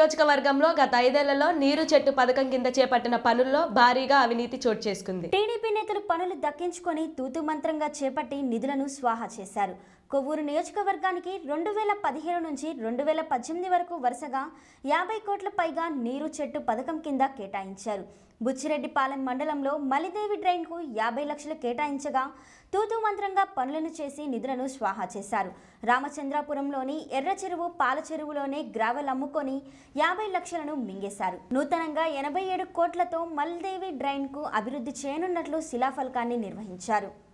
నియోజకవర్గంలో గత ఐదేళ్లలో నీరు చెట్టు పథకం కింద చేపట్టిన పనుల్లో భారీగా అవినీతి చోటు చేసుకుంది టీడీపీ నేతలు పనులు దక్కించుకొని తూతు మంత్రంగా చేపట్టి నిధులను స్వాహా చేశారు కొవ్వూరు నియోజకవర్గానికి రెండు వేల పదిహేను నుంచి రెండు వేల పద్దెనిమిది వరకు వరుసగా యాభై కోట్ల పైగా నీరు చెట్టు పథకం కింద కేటాయించారు బుచ్చిరెడ్డిపాలెం మండలంలో మలిదేవి డ్రైన్కు యాభై లక్షలు కేటాయించగా తూతు మంత్రంగా పనులను చేసి నిధులను స్వాహా చేశారు రామచంద్రాపురంలోని ఎర్ర చెరువు పాల చెరువులోనే గ్రావెల్ అమ్ముకొని యాభై లక్షలను మింగేశారు నూతనంగా ఎనభై ఏడు కోట్లతో మల్దేవి డ్రైన్కు అభివృద్ధి చేయనున్నట్లు శిలాఫలకాన్ని నిర్వహించారు